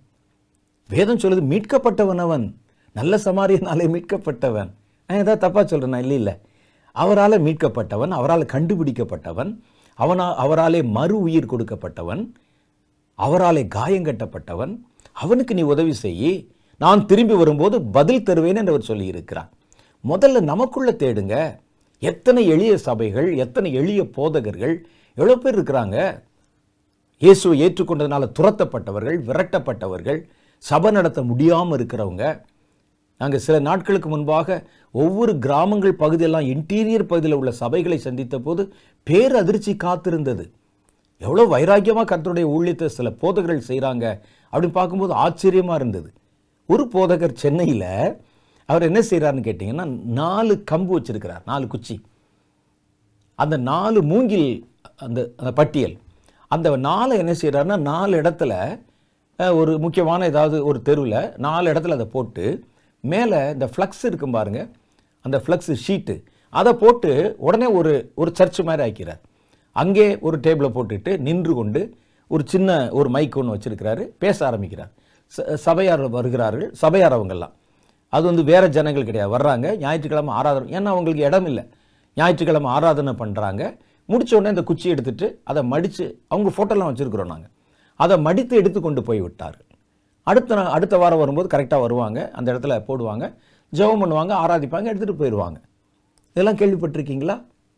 வேதம் சொல்லுது மீட்கப்பட்டவன் அவன் நல்ல சமாரியனாலே மீட்கப்பட்டவன் நான் ஏதாவது தப்பா சொல்றேனா இல்லை இல்லை அவரால் மீட்கப்பட்டவன் அவரால் கண்டுபிடிக்கப்பட்டவன் அவனா அவராலே மறு உயிர் கொடுக்கப்பட்டவன் அவராலே காயங்கட்டப்பட்டவன் அவனுக்கு நீ உதவி செய் நான் திரும்பி வரும்போது பதில் தருவேன் என்று அவர் சொல்லியிருக்கிறார் முதல்ல நமக்குள்ள தேடுங்க எத்தனை எளிய சபைகள் எத்தனை எளிய போதகர்கள் எவ்வளோ பேர் இருக்கிறாங்க இயேசுவை ஏற்றுக்கொண்டதுனால துரத்தப்பட்டவர்கள் விரட்டப்பட்டவர்கள் சபை நடத்த முடியாமல் இருக்கிறவங்க நாங்கள் சில நாட்களுக்கு முன்பாக ஒவ்வொரு கிராமங்கள் பகுதியெல்லாம் இன்டீரியர் பகுதியில் உள்ள சபைகளை சந்தித்த போது பேரதிர்ச்சி காத்திருந்தது எவ்வளோ வைராக்கியமாக கர்த்தருடைய ஊழியத்தை சில போதகர்கள் செய்கிறாங்க அப்படின்னு பார்க்கும்போது ஆச்சரியமாக இருந்தது ஒரு போதகர் சென்னையில் அவர் என்ன செய்கிறாருன்னு கேட்டிங்கன்னா நாலு கம்பு வச்சிருக்கிறார் நாலு குச்சி அந்த நாலு மூங்கில் அந்த அந்த பட்டியல் அந்த நாலை என்ன செய்கிறாருன்னா நாலு இடத்துல அஹ், ஒரு முக்கியமான ஏதாவது ஒரு தெருவில் நாலு இடத்துல அதை போட்டு மேலே இந்த ஃப்ளக்ஸ் இருக்கும் பாருங்க அந்த ஃப்ளக்ஸ் ஷீட்டு அதை போட்டு உடனே ஒரு ஒரு சர்ச் மாதிரி ஆக்கிறார் அங்கே ஒரு டேபிளை போட்டுட்டு நின்று கொண்டு ஒரு சின்ன ஒரு மைக் ஒன்று வச்சிருக்கிறாரு பேச ஆரம்பிக்கிறார் ச- சபையார் வருகிறார்கள் சபையார் அவங்கெல்லாம் அது வந்து வேற ஜனங்கள் கிடையாது வர்றாங்க ஞாயிற்றுக்கிழமை ஆராதனை ஏன்னா அவங்களுக்கு இடம் இல்லை ஞாயிற்றுக்கிழமை ஆராதனை பண்ணுறாங்க முடிச்ச உடனே இந்த குச்சி எடுத்துட்டு அதை மடித்து அவங்க ஃபோட்டோலாம் வச்சுருக்குறோம் நாங்கள் அதை மடித்து எடுத்து கொண்டு போய் விட்டார்கள் அடுத்த நா- அடுத்த வாரம் வரும்போது கரெக்டாக வருவாங்க அந்த இடத்துல போடுவாங்க ஜெபம் பண்ணுவாங்க ஆராதிப்பாங்க எடுத்துகிட்டு போயிடுவாங்க இதெல்லாம் கேள்விப்பட்டிருக்கீங்களா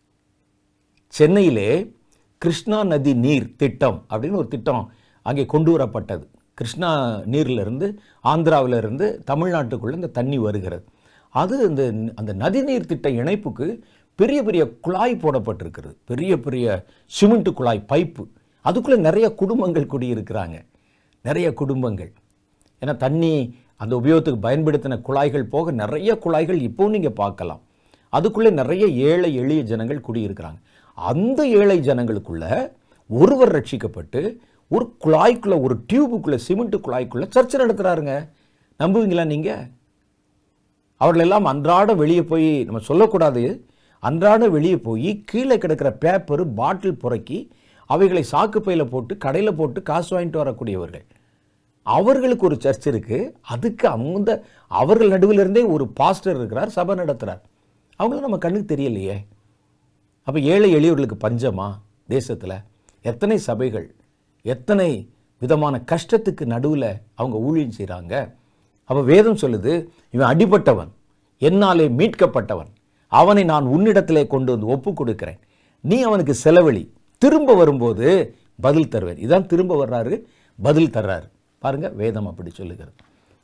சென்னையிலே கிருஷ்ணா நதி நீர் திட்டம் அப்படின்னு ஒரு திட்டம் அங்கே கொண்டு வரப்பட்டது கிருஷ்ணா நீர்ல இருந்து ஆந்திராவுல இருந்து தமிழ்நாட்டுக்குள்ள இந்த தண்ணி வருகிறது அது இந்த அந்த நதிநீர் திட்ட இணைப்புக்கு பெரிய பெரிய குழாய் போடப்பட்டிருக்கிறது பெரிய பெரிய சிமெண்ட் குழாய் பைப்பு அதுக்குள்ள நிறைய குடும்பங்கள் குடியிருக்கிறாங்க நிறைய குடும்பங்கள் ஏன்னா தண்ணி அந்த உபயோகத்துக்கு பயன்படுத்தின குழாய்கள் போக நிறைய குழாய்கள் இப்போவும் நீங்கள் பார்க்கலாம் அதுக்குள்ளே நிறைய ஏழை எளிய ஜனங்கள் குடியிருக்கிறாங்க அந்த ஏழை ஜனங்களுக்குள்ள ஒருவர் ரட்சிக்கப்பட்டு ஒரு குழாய்க்குள்ள ஒரு டியூபுக்குள்ள சிமெண்ட் குழாய்க்குள்ள சர்ச்சை நடத்துறாருங்க நம்புவீங்களா நீங்க அவர்கள் எல்லாம் அன்றாட வெளியே போய் நம்ம சொல்லக்கூடாது அன்றாட வெளியே போய் கீழே கிடக்கிற பேப்பர் பாட்டில் புறக்கி அவைகளை சாக்கு பையில போட்டு கடையில் போட்டு காசு வாங்கிட்டு வரக்கூடியவர்கள் அவர்களுக்கு ஒரு சர்ச் இருக்கு அதுக்கு அவங்க அவர்கள் நடுவில் இருந்தே ஒரு பாஸ்டர் இருக்கிறார் சபை நடத்துறார் அவங்களும் நம்ம கண்ணுக்கு தெரியலையே அப்போ ஏழை எளியவர்களுக்கு பஞ்சமா தேசத்தில் எத்தனை சபைகள் எத்தனை விதமான கஷ்டத்துக்கு நடுவில் அவங்க ஊழியம் செய்கிறாங்க அப்போ வேதம் சொல்லுது இவன் அடிபட்டவன் என்னாலே மீட்கப்பட்டவன் அவனை நான் உன்னிடத்திலே கொண்டு வந்து ஒப்பு கொடுக்கிறேன் நீ அவனுக்கு செலவழி திரும்ப வரும்போது பதில் தருவேன் இதான் திரும்ப வர்றாரு பதில் தர்றாரு பாருங்க வேதம் அப்படி சொல்லுகிறது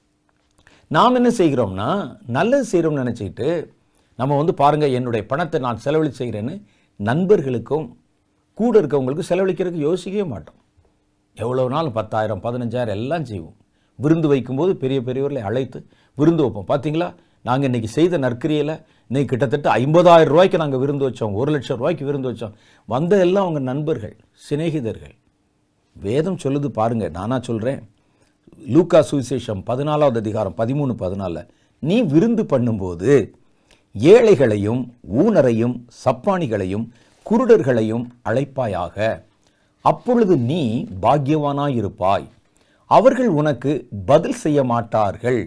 நாம் என்ன செய்கிறோம்னா நல்லது செய்கிறோம்னு நினச்சிக்கிட்டு நம்ம வந்து பாருங்க என்னுடைய பணத்தை நான் செலவழி செய்கிறேன்னு நண்பர்களுக்கும் கூட இருக்கவங்களுக்கும் செலவழிக்கிறதுக்கு யோசிக்கவே மாட்டோம் எவ்வளோ நாள் பத்தாயிரம் பதினஞ்சாயிரம் எல்லாம் செய்வோம் விருந்து வைக்கும்போது பெரிய பெரியவர்களை அழைத்து விருந்து வைப்போம் பார்த்தீங்களா நாங்கள் இன்னைக்கு செய்த நற்கிரியில் இன்னைக்கு கிட்டத்தட்ட ஐம்பதாயிரம் ரூபாய்க்கு நாங்கள் விருந்து வச்சோம் ஒரு லட்சம் ரூபாய்க்கு விருந்து வச்சோம் வந்த எல்லாம் அவங்க நண்பர்கள் சிநேகிதர்கள் வேதம் சொல்லுது பாருங்க நானா சொல்கிறேன் லூக்கா சுவிசேஷம் பதினாலாவது அதிகாரம் பதிமூணு பதினால நீ விருந்து பண்ணும்போது ஏழைகளையும் ஊனரையும் சப்பானிகளையும் குருடர்களையும் அழைப்பாயாக அப்பொழுது நீ பாக்கியவானாயிருப்பாய் அவர்கள் உனக்கு பதில் செய்ய மாட்டார்கள்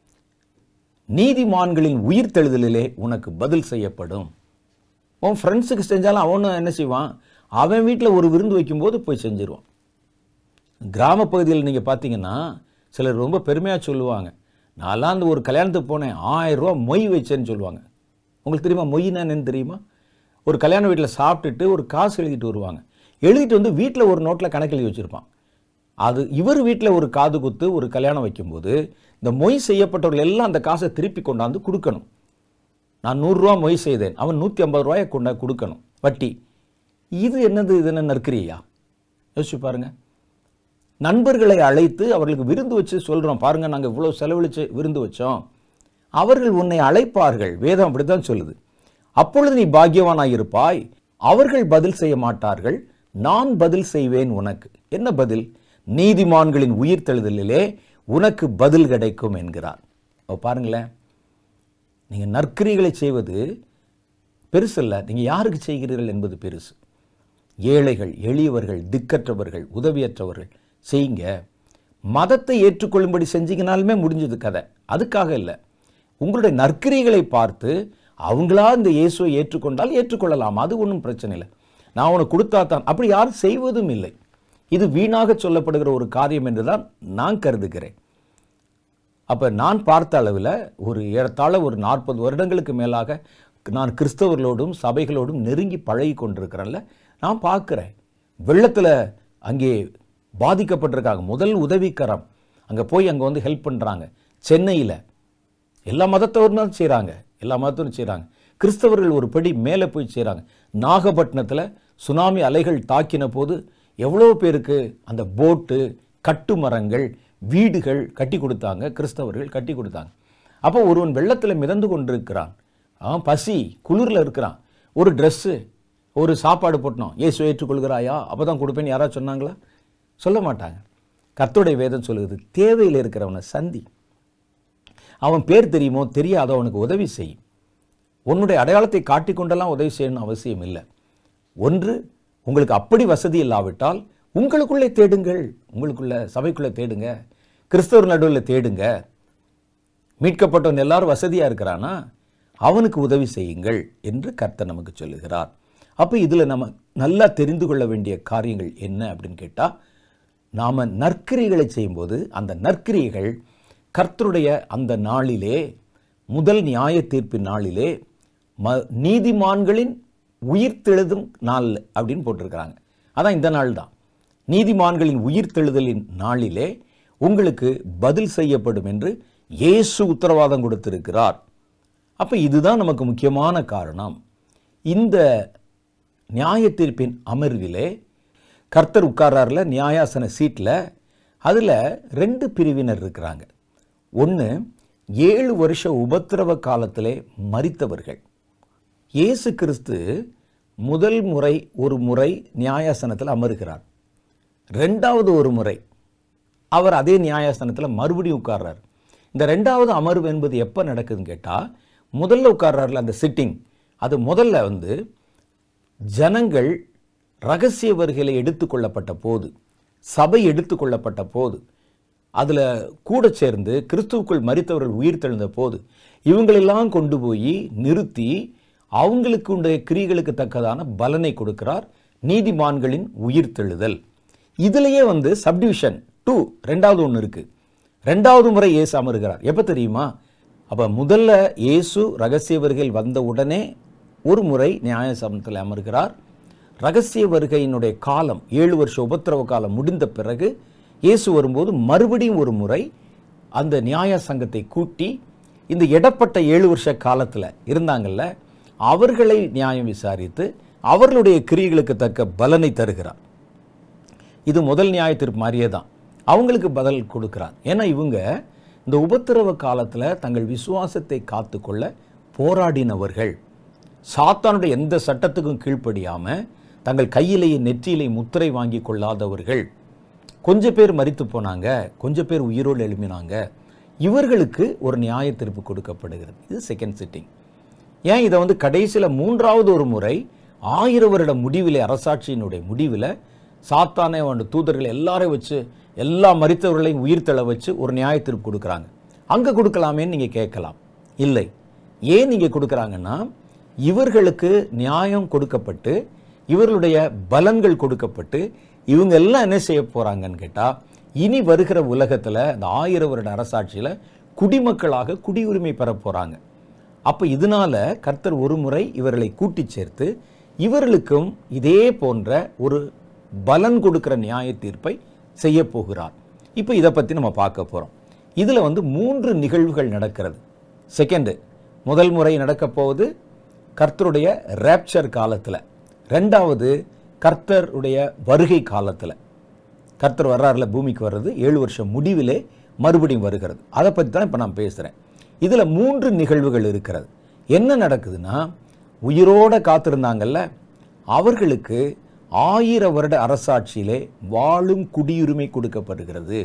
நீதிமான்களின் உயிர்த்தெழுதலிலே உனக்கு பதில் செய்யப்படும் உன் ஃப்ரெண்ட்ஸுக்கு செஞ்சாலும் அவனும் என்ன செய்வான் அவன் வீட்டில் ஒரு விருந்து வைக்கும்போது போய் செஞ்சிருவான் கிராம பகுதியில் நீங்கள் பார்த்தீங்கன்னா சிலர் ரொம்ப பெருமையாக சொல்லுவாங்க நான்லாம் அந்த ஒரு கல்யாணத்துக்கு போனேன் ஆயிரம் ரூபா மொய் வச்சேன்னு சொல்லுவாங்க உங்களுக்கு தெரியுமா மொய்னா என்னன்னு தெரியுமா ஒரு கல்யாண வீட்டில் சாப்பிட்டுட்டு ஒரு காசு எழுதிட்டு வருவாங்க எழுதிட்டு வந்து வீட்டில் ஒரு நோட்டில் கணக்கு எழுதி வச்சுருப்பான் அது இவர் வீட்டில் ஒரு காது குத்து ஒரு கல்யாணம் வைக்கும்போது இந்த மொய் செய்யப்பட்டவர்கள் எல்லாம் அந்த காசை திருப்பி கொண்டாந்து கொடுக்கணும் நான் நூறுரூவா மொய் செய்தேன் அவன் நூற்றி ஐம்பது ரூபாயை கொண்டா கொடுக்கணும் வட்டி இது என்னது இது என்ன நற்கிரியா யோசிச்சு பாருங்க நண்பர்களை அழைத்து அவர்களுக்கு விருந்து வச்சு சொல்கிறோம் பாருங்க நாங்கள் இவ்வளோ செலவழித்து விருந்து வச்சோம் அவர்கள் உன்னை அழைப்பார்கள் வேதம் அப்படித்தான் சொல்லுது அப்பொழுது நீ பாக்கியவானாயிருப்பாய் அவர்கள் பதில் செய்ய மாட்டார்கள் நான் பதில் செய்வேன் உனக்கு என்ன பதில் நீதிமான்களின் உயிர் தழுதலிலே உனக்கு பதில் கிடைக்கும் என்கிறார் அப்ப பாருங்களேன் நீங்கள் நற்கிரிகளை செய்வது பெருசல்ல நீங்கள் யாருக்கு செய்கிறீர்கள் என்பது பெருசு ஏழைகள் எளியவர்கள் திக்கற்றவர்கள் உதவியற்றவர்கள் செய்யுங்க மதத்தை ஏற்றுக்கொள்ளும்படி செஞ்சீங்கனாலுமே முடிஞ்சது கதை அதுக்காக இல்லை உங்களுடைய நற்கிரிகளை பார்த்து அவங்களா இந்த இயேசுவை ஏற்றுக்கொண்டால் ஏற்றுக்கொள்ளலாம் அது ஒன்றும் பிரச்சனை இல்லை நான் உனக்கு கொடுத்தா தான் அப்படி யாரும் செய்வதும் இல்லை இது வீணாக சொல்லப்படுகிற ஒரு காரியம் என்று தான் நான் கருதுகிறேன் அப்போ நான் பார்த்த அளவில் ஒரு ஏறத்தாழ ஒரு நாற்பது வருடங்களுக்கு மேலாக நான் கிறிஸ்தவர்களோடும் சபைகளோடும் நெருங்கி பழகி கொண்டிருக்கிறேன்ல நான் பார்க்குறேன் வெள்ளத்தில் அங்கே பாதிக்கப்பட்டிருக்காங்க முதல் உதவிக்கரம் அங்கே போய் அங்கே வந்து ஹெல்ப் பண்ணுறாங்க சென்னையில் எல்லா மதத்தவரும் செய்கிறாங்க எல்லா மதத்தவரும் செய்கிறாங்க கிறிஸ்தவர்கள் ஒரு படி மேலே போய் செய்கிறாங்க நாகப்பட்டினத்தில் சுனாமி அலைகள் தாக்கின போது எவ்வளோ பேருக்கு அந்த போட்டு கட்டுமரங்கள் வீடுகள் கட்டி கொடுத்தாங்க கிறிஸ்தவர்கள் கட்டி கொடுத்தாங்க அப்போ ஒருவன் வெள்ளத்தில் மிதந்து கொண்டிருக்கிறான் அவன் பசி குளிரில் இருக்கிறான் ஒரு ட்ரெஸ்ஸு ஒரு சாப்பாடு போட்டணும் ஏசு ஏற்றுக்கொள்கிறாயா அப்போ தான் கொடுப்பேன்னு யாராவது சொன்னாங்களா சொல்ல மாட்டாங்க கர்த்தருடைய வேதம் சொல்லுது தேவையில் இருக்கிறவனை சந்தி அவன் பேர் தெரியுமோ தெரியாதோ அவனுக்கு உதவி செய் உன்னுடைய அடையாளத்தை காட்டிக்கொண்டெல்லாம் உதவி செய்யணும்னு அவசியம் இல்லை ஒன்று உங்களுக்கு அப்படி வசதி இல்லாவிட்டால் உங்களுக்குள்ளே தேடுங்கள் உங்களுக்குள்ள சபைக்குள்ளே தேடுங்க கிறிஸ்தவர் நடுவில் தேடுங்க மீட்கப்பட்டவன் எல்லாரும் வசதியாக இருக்கிறானா அவனுக்கு உதவி செய்யுங்கள் என்று கர்த்தர் நமக்கு சொல்லுகிறார் அப்போ இதில் நம்ம நல்லா தெரிந்து கொள்ள வேண்டிய காரியங்கள் என்ன அப்படின்னு கேட்டால் நாம் நற்கிரிகளை செய்யும்போது அந்த நற்கிரியைகள் கர்த்தருடைய அந்த நாளிலே முதல் நியாய தீர்ப்பின் நாளிலே ம நீதிமான்களின் உயிர்த்தெழுதும் நாள் அப்படின்னு போட்டிருக்கிறாங்க அதான் இந்த நாள் தான் நீதிமான்களின் உயிர்த்தெழுதலின் நாளிலே உங்களுக்கு பதில் செய்யப்படும் என்று இயேசு உத்தரவாதம் கொடுத்திருக்கிறார் அப்போ இதுதான் நமக்கு முக்கியமான காரணம் இந்த நியாய தீர்ப்பின் அமர்விலே கர்த்தர் உட்கார்றாருல நியாயாசன சீட்டில் அதில் ரெண்டு பிரிவினர் இருக்கிறாங்க ஒன்று ஏழு வருஷ உபத்திரவ காலத்திலே மரித்தவர்கள் இயேசு கிறிஸ்து முதல் முறை ஒரு முறை நியாயாசனத்தில் அமருகிறார் ரெண்டாவது ஒரு முறை அவர் அதே நியாயாசனத்தில் மறுபடியும் உட்கார்றார் இந்த ரெண்டாவது அமர்வு என்பது எப்போ நடக்குதுன்னு கேட்டால் முதல்ல உட்கார்றாருல அந்த சிட்டிங் அது முதல்ல வந்து ஜனங்கள் ரகசிய வருகையில் எடுத்துக்கொள்ளப்பட்ட போது சபை எடுத்துக்கொள்ளப்பட்ட போது அதில் கூட சேர்ந்து கிறிஸ்துவுக்குள் மரித்தவர்கள் உயிர் தெழுந்த போது இவங்களெல்லாம் கொண்டு போய் நிறுத்தி அவங்களுக்கு உடைய கிரிகளுக்கு தக்கதான பலனை கொடுக்கிறார் நீதிமான்களின் உயிர் தெழுதல் இதுலயே வந்து சப்டிவிஷன் டூ ரெண்டாவது ஒன்று இருக்கு ரெண்டாவது முறை இயேசு அமருகிறார் எப்போ தெரியுமா அப்போ முதல்ல இயேசு ரகசிய வருகையில் வந்த உடனே ஒரு முறை நியாயசமத்தில் அமர்கிறார் ரகசிய வருகையினுடைய காலம் ஏழு வருஷ உபத்திரவ காலம் முடிந்த பிறகு இயேசு வரும்போது மறுபடியும் ஒரு முறை அந்த நியாய சங்கத்தை கூட்டி இந்த இடப்பட்ட ஏழு வருஷ காலத்தில் இருந்தாங்கல்ல அவர்களை நியாயம் விசாரித்து அவர்களுடைய கிரியைகளுக்கு தக்க பலனை தருகிறார் இது முதல் நியாயத்திற்கு மாதிரியே தான் அவங்களுக்கு பதில் கொடுக்கிறார் ஏன்னா இவங்க இந்த உபத்திரவ காலத்தில் தங்கள் விசுவாசத்தை காத்துக்கொள்ள போராடினவர்கள் சாத்தானுடைய எந்த சட்டத்துக்கும் கீழ்ப்படியாம தங்கள் கையிலேயே நெற்றியிலே முத்திரை வாங்கி கொள்ளாதவர்கள் கொஞ்சம் பேர் மரித்து போனாங்க கொஞ்சம் பேர் உயிரோடு எழுப்பினாங்க இவர்களுக்கு ஒரு நியாய தீர்ப்பு கொடுக்கப்படுகிறது இது செகண்ட் சிட்டிங் ஏன் இதை வந்து கடைசியில் மூன்றாவது ஒரு முறை ஆயிரம் வருட முடிவிலே அரசாட்சியினுடைய முடிவில் சாத்தானே அவன் தூதர்கள் எல்லாரையும் வச்சு எல்லா மரித்தவர்களையும் உயிர்த்தெழ வச்சு ஒரு நியாய தீர்ப்பு கொடுக்குறாங்க அங்கே கொடுக்கலாமேன்னு நீங்கள் கேட்கலாம் இல்லை ஏன் நீங்கள் கொடுக்குறாங்கன்னா இவர்களுக்கு நியாயம் கொடுக்கப்பட்டு இவர்களுடைய பலன்கள் கொடுக்கப்பட்டு இவங்க எல்லாம் என்ன செய்ய போகிறாங்கன்னு கேட்டால் இனி வருகிற உலகத்தில் இந்த ஆயிரம் வருட அரசாட்சியில் குடிமக்களாக குடியுரிமை பெற போகிறாங்க அப்போ இதனால கர்த்தர் ஒரு முறை இவர்களை கூட்டி சேர்த்து இவர்களுக்கும் இதே போன்ற ஒரு பலன் கொடுக்கிற நியாய தீர்ப்பை செய்ய போகிறார் இப்போ இதை பற்றி நம்ம பார்க்க போகிறோம் இதில் வந்து மூன்று நிகழ்வுகள் நடக்கிறது செகண்டு முதல் முறை நடக்க போவது கர்த்தருடைய ரேப்சர் காலத்தில் ரெண்டாவது கர்த்தருடைய வருகை காலத்தில் கர்த்தர் வர்றாருல பூமிக்கு வர்றது ஏழு வருஷம் முடிவிலே மறுபடியும் வருகிறது அதை பற்றி தான் இப்போ நான் பேசுகிறேன் இதில் மூன்று நிகழ்வுகள் இருக்கிறது என்ன நடக்குதுன்னா உயிரோட காத்திருந்தாங்கல்ல அவர்களுக்கு ஆயிர வருட அரசாட்சியிலே வாழும் குடியுரிமை கொடுக்கப்படுகிறது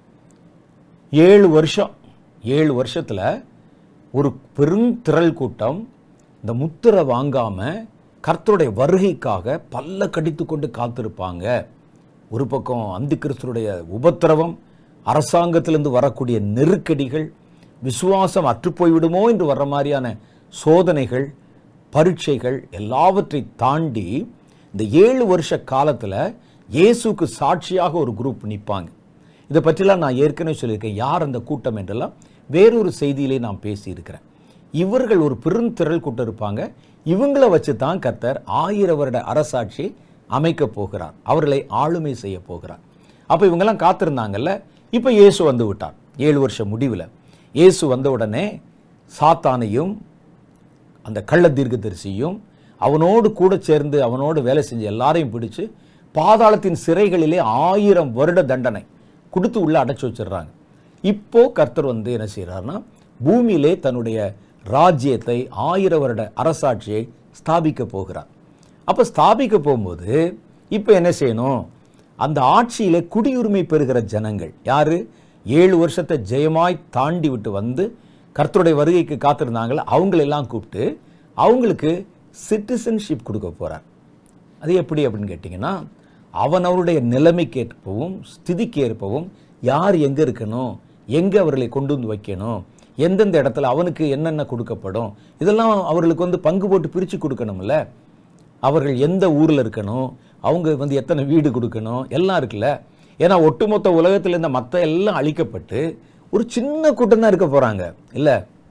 ஏழு வருஷம் ஏழு வருஷத்தில் ஒரு பெருந்திரள் கூட்டம் இந்த முத்திரை வாங்காம கர்த்தருடைய வருகைக்காக பல்ல கடித்து கொண்டு காத்திருப்பாங்க ஒரு பக்கம் அந்தி கிறிஸ்துடைய உபத்திரவம் அரசாங்கத்திலிருந்து வரக்கூடிய நெருக்கடிகள் விசுவாசம் அற்றுப்போய்விடுமோ என்று வர்ற மாதிரியான சோதனைகள் பரீட்சைகள் எல்லாவற்றை தாண்டி இந்த ஏழு வருஷ காலத்துல இயேசுக்கு சாட்சியாக ஒரு குரூப் நிற்பாங்க இதை பற்றிலாம் நான் ஏற்கனவே சொல்லியிருக்கேன் யார் அந்த கூட்டம் என்றெல்லாம் வேறொரு செய்தியிலே நான் பேசியிருக்கிறேன் இவர்கள் ஒரு பெருந்திரள் கூட்டம் இருப்பாங்க இவங்களை வச்சு தான் கர்த்தர் ஆயிரம் வருட அரசாட்சி அமைக்க போகிறார் அவர்களை ஆளுமை செய்ய போகிறார் அப்போ இவங்கெல்லாம் காத்திருந்தாங்கல்ல இப்போ இயேசு வந்து விட்டார் ஏழு வருஷம் முடிவில் இயேசு வந்த உடனே சாத்தானையும் அந்த கள்ள தீர்க்கதரிசியும் அவனோடு கூட சேர்ந்து அவனோடு வேலை செஞ்ச எல்லாரையும் பிடிச்சு பாதாளத்தின் சிறைகளிலே ஆயிரம் வருட தண்டனை கொடுத்து உள்ள அடைச்சு வச்சிடுறாங்க இப்போ கர்த்தர் வந்து என்ன செய்கிறார்னா பூமியிலே தன்னுடைய ராஜ்யத்தை ஆயிரம் வருட அரசாட்சியை ஸ்தாபிக்க போகிறார் அப்போ ஸ்தாபிக்க போகும்போது இப்போ என்ன செய்யணும் அந்த ஆட்சியிலே குடியுரிமை பெறுகிற ஜனங்கள் யாரு ஏழு வருஷத்தை ஜெயமாய் தாண்டி விட்டு வந்து கர்த்தருடைய வருகைக்கு காத்திருந்தாங்கள அவங்களெல்லாம் கூப்பிட்டு அவங்களுக்கு சிட்டிசன்ஷிப் கொடுக்க போறார் அது எப்படி அப்படின்னு கேட்டிங்கன்னா அவன் அவருடைய நிலைமைக்கு ஏற்பவும் ஸ்திதிக்கு ஏற்பவும் யார் எங்கே இருக்கணும் எங்கே அவர்களை கொண்டு வந்து வைக்கணும் எந்தெந்த இடத்துல அவனுக்கு என்னென்ன கொடுக்கப்படும் இதெல்லாம் அவர்களுக்கு வந்து பங்கு போட்டு பிரித்து கொடுக்கணும்ல அவர்கள் எந்த ஊரில் இருக்கணும் அவங்க வந்து எத்தனை வீடு கொடுக்கணும் எல்லாம் இருக்குல்ல ஏன்னா ஒட்டுமொத்த உலகத்தில் இருந்த மற்ற எல்லாம் அழிக்கப்பட்டு ஒரு சின்ன கூட்டம் தான் இருக்க போகிறாங்க இல்லை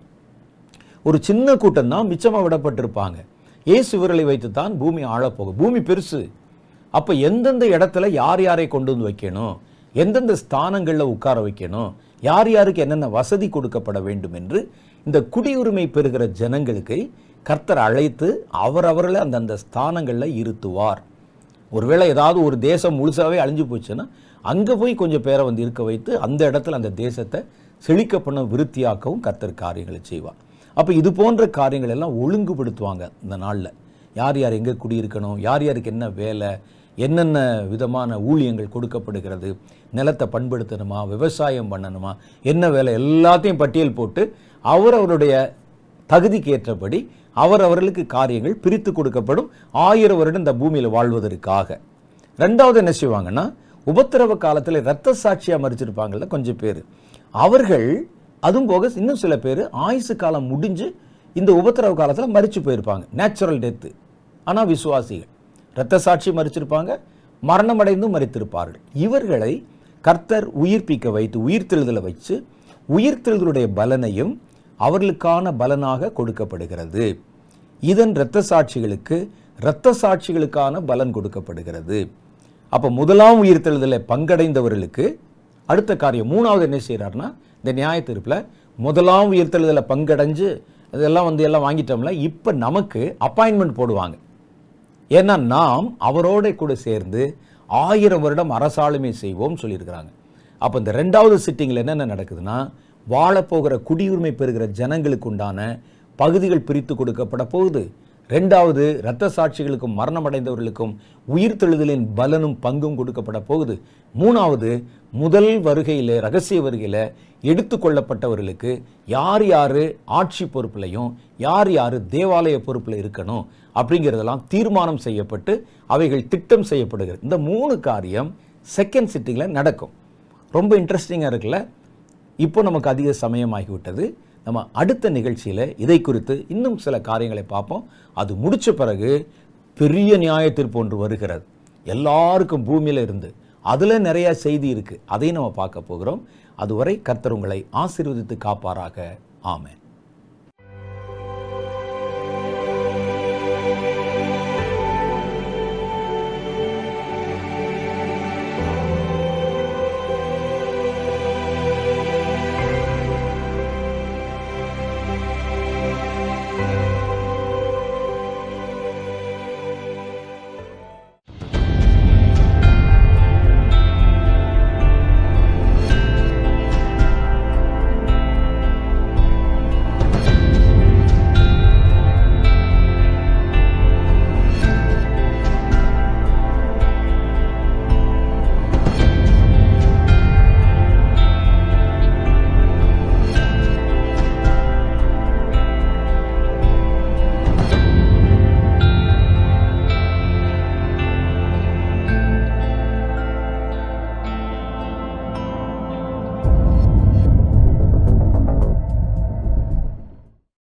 ஒரு சின்ன கூட்டம் தான் மிச்சமாக விடப்பட்டிருப்பாங்க இயேசு விரலை வைத்து தான் பூமி ஆளப்போகும் பூமி பெருசு அப்போ எந்தெந்த இடத்துல யார் யாரை கொண்டு வந்து வைக்கணும் எந்தெந்த ஸ்தானங்களில் உட்கார வைக்கணும் யார் யாருக்கு என்னென்ன வசதி கொடுக்கப்பட வேண்டும் என்று இந்த குடியுரிமை பெறுகிற ஜனங்களுக்கு கர்த்தர் அழைத்து அவரவர்களை அந்தந்த ஸ்தானங்களில் இருத்துவார் ஒருவேளை ஏதாவது ஒரு தேசம் முழுசாவே அழிஞ்சு போச்சுன்னா அங்கே போய் கொஞ்சம் பேரை வந்து இருக்க வைத்து அந்த இடத்துல அந்த தேசத்தை செழிக்க பண்ண விருத்தியாக்கவும் கர்த்தர் காரியங்களை செய்வார் அப்போ இது போன்ற காரியங்கள் எல்லாம் ஒழுங்குபடுத்துவாங்க இந்த நாளில் யார் யார் எங்கே குடியிருக்கணும் யார் யாருக்கு என்ன வேலை என்னென்ன விதமான ஊழியங்கள் கொடுக்கப்படுகிறது நிலத்தை பண்படுத்தணுமா விவசாயம் பண்ணணுமா என்ன வேலை எல்லாத்தையும் பட்டியல் போட்டு அவர் அவருடைய தகுதிக்கு ஏற்றபடி அவர் அவர்களுக்கு காரியங்கள் பிரித்து கொடுக்கப்படும் ஆயிரம் வருடம் இந்த பூமியில் வாழ்வதற்காக ரெண்டாவது என்ன செய்வாங்கன்னா உபத்திரவ காலத்தில் இரத்த சாட்சியாக மறிச்சிருப்பாங்கல்ல கொஞ்சம் பேர் அவர்கள் அதுவும் போக இன்னும் சில பேர் ஆயுசு காலம் முடிஞ்சு இந்த உபத்திரவ காலத்தில் மறிச்சு போயிருப்பாங்க நேச்சுரல் டெத்து ஆனால் விசுவாசிகள் இரத்த சாட்சி மறிச்சிருப்பாங்க மரணமடைந்தும் மறித்திருப்பார்கள் இவர்களை கர்த்தர் உயிர்ப்பிக்க வைத்து உயிர்த்தெழுதலை வச்சு உயிர்த்தெழுதலுடைய பலனையும் அவர்களுக்கான பலனாக கொடுக்கப்படுகிறது இதன் இரத்த சாட்சிகளுக்கு இரத்த சாட்சிகளுக்கான பலன் கொடுக்கப்படுகிறது அப்போ முதலாம் உயிர்த்தெழுதலை பங்கடைந்தவர்களுக்கு அடுத்த காரியம் மூணாவது என்ன செய்கிறாருன்னா இந்த நியாய தீர்ப்பில் முதலாம் உயிர்த்தெழுதலை பங்கடைஞ்சு இதெல்லாம் வந்து எல்லாம் வாங்கிட்டோம்ல இப்போ நமக்கு அப்பாயின்மெண்ட் போடுவாங்க ஏன்னா நாம் அவரோட கூட சேர்ந்து ஆயிரம் வருடம் அரசாளுமை செய்வோம் சொல்லியிருக்கிறாங்க அப்போ இந்த ரெண்டாவது சிட்டிங்கில் என்னென்ன நடக்குதுன்னா வாழப்போகிற குடியுரிமை பெறுகிற ஜனங்களுக்கு உண்டான பகுதிகள் பிரித்து கொடுக்கப்பட போகுது ரெண்டாவது இரத்த சாட்சிகளுக்கும் மரணமடைந்தவர்களுக்கும் உயிர்த்தெழுதலின் பலனும் பங்கும் கொடுக்கப்பட போகுது மூணாவது முதல் வருகையில் ரகசிய வருகையில் எடுத்துக்கொள்ளப்பட்டவர்களுக்கு யார் யார் ஆட்சி பொறுப்புலையும் யார் யார் தேவாலய பொறுப்பில் இருக்கணும் அப்படிங்கிறதெல்லாம் தீர்மானம் செய்யப்பட்டு அவைகள் திட்டம் செய்யப்படுகிறது இந்த மூணு காரியம் செகண்ட் சிட்டிங்கில் நடக்கும் ரொம்ப இன்ட்ரெஸ்டிங்காக இருக்குல்ல இப்போ நமக்கு அதிக சமயமாகிவிட்டது நம்ம அடுத்த நிகழ்ச்சியில் இதை குறித்து இன்னும் சில காரியங்களை பார்ப்போம் அது முடிச்ச பிறகு பெரிய நியாய தீர்ப்பு ஒன்று வருகிறது எல்லாருக்கும் பூமியில இருந்து அதில் நிறைய செய்தி இருக்கு அதையும் நம்ம பார்க்க போகிறோம் அதுவரை கர்த்தர் உங்களை ஆசீர்வதித்து காப்பாராக ஆமென்